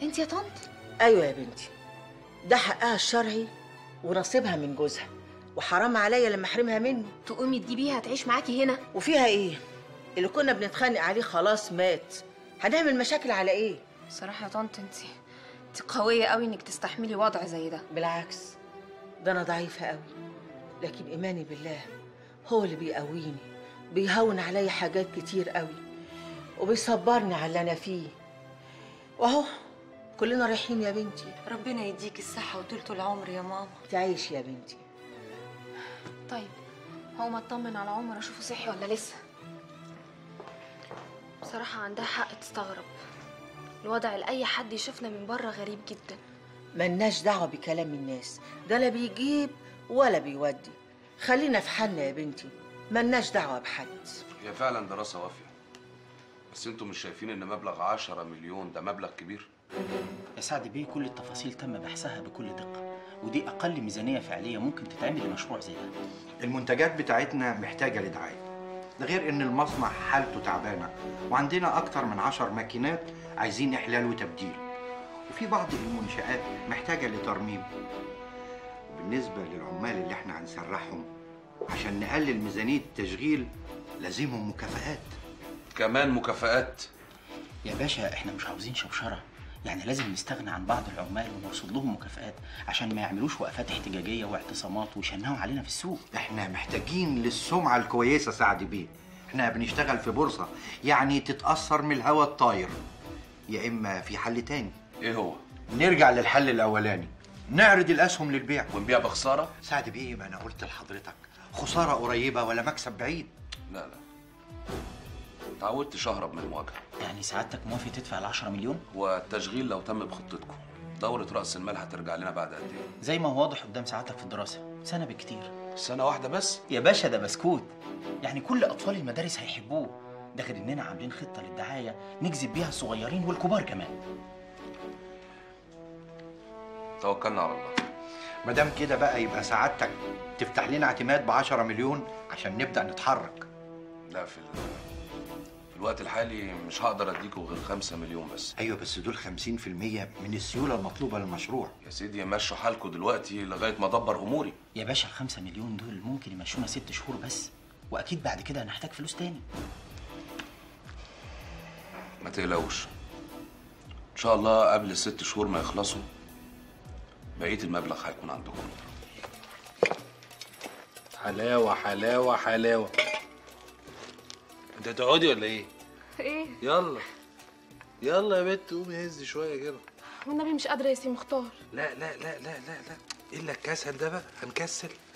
انت يا طنط ايوه يا بنتي ده حقها الشرعي ونصيبها من جوزها وحرام عليا لما احرمها منه تقومي تجيبيها تعيش معاكي هنا وفيها ايه اللي كنا بنتخانق عليه خلاص مات هنعمل مشاكل على ايه صراحه يا طنط انت انت قويه قوي انك تستحملي وضع زي ده بالعكس ده انا ضعيفه قوي لكن ايماني بالله هو اللي بيقويني بيهون عليا حاجات كتير قوي وبيصبرني على اللي انا فيه واهو كلنا رايحين يا بنتي ربنا يديك الصحة وطولة العمر يا ماما تعيش يا بنتي طيب هقوم اطمن على عمر اشوفه صحي ولا لسه بصراحه عندها حق تستغرب الوضع لاي حد يشوفنا من بره غريب جدا ملناش دعوه بكلام الناس ده لا بيجيب ولا بيودي خلينا في حالنا يا بنتي ملناش دعوه بحد هي فعلا دراسة وافية بس انتوا مش شايفين ان مبلغ 10 مليون ده مبلغ كبير؟ يا سعد بيه كل التفاصيل تم بحثها بكل دقة ودي أقل ميزانية فعلية ممكن تتعمل لمشروع زي ده المنتجات بتاعتنا محتاجة لدعاية ده غير ان المصنع حالته تعبانة وعندنا اكتر من عشر ماكينات عايزين احلال وتبديل وفي بعض المنشآت محتاجة لترميم وبالنسبة للعمال اللي احنا هنسرحهم عشان نقلل ميزانية التشغيل لازمهم مكافآت كمان مكافآت يا باشا احنا مش عاوزين شبشرة يعني لازم نستغنى عن بعض العمال ونرصد لهم مكافآت عشان ما يعملوش وقفات احتجاجية واعتصامات ويشنقوا علينا في السوق احنا محتاجين للسمعة الكويسة سعد بيه احنا بنشتغل في بورصة يعني تتأثر من الهوا الطاير يا إما في حل تاني ايه هو؟ نرجع للحل الأولاني نعرض الأسهم للبيع ونبيع بخسارة؟ سعد بيه ما أنا قلت لحضرتك خسارة قريبة ولا مكسب بعيد لا لا اتعودت اهرب من المواجهة يعني سعادتك موافق تدفع ال 10 مليون والتشغيل لو تم بخطتكم دورة رأس المال هترجع لنا بعد قد ايه؟ زي ما هو واضح قدام سعادتك في الدراسة سنة بالكتير سنة واحدة بس؟ يا باشا ده بسكوت يعني كل أطفال المدارس هيحبوه ده غير إننا عاملين خطة للدعاية نجذب بيها الصغيرين والكبار كمان توكلنا على الله ما دام كده بقى يبقى سعادتك تفتح لنا اعتماد ب 10 مليون عشان نبدأ نتحرك لا في ال- في الوقت الحالي مش هقدر اديكوا غير خمسة مليون بس أيوة بس دول 50% من السيولة المطلوبة للمشروع يا سيدي مشوا حالكوا دلوقتي لغاية ما ادبر اموري يا باشا الخمسة مليون دول ممكن يمشونا ست شهور بس وأكيد بعد كده هنحتاج فلوس تاني ما تقلقوش ان شاء الله قبل الست شهور ما يخلصوا بقية المبلغ هيكون عندكم حلاوة حلاوة حلاوة انت هتقعدي ولا ايه؟ ايه يلا يلا يا بنت قومي هزي شوية كده والنبي مش قادره يا سي مختار لا لا لا لا لا لا الا الكسل ده بقى هنكسل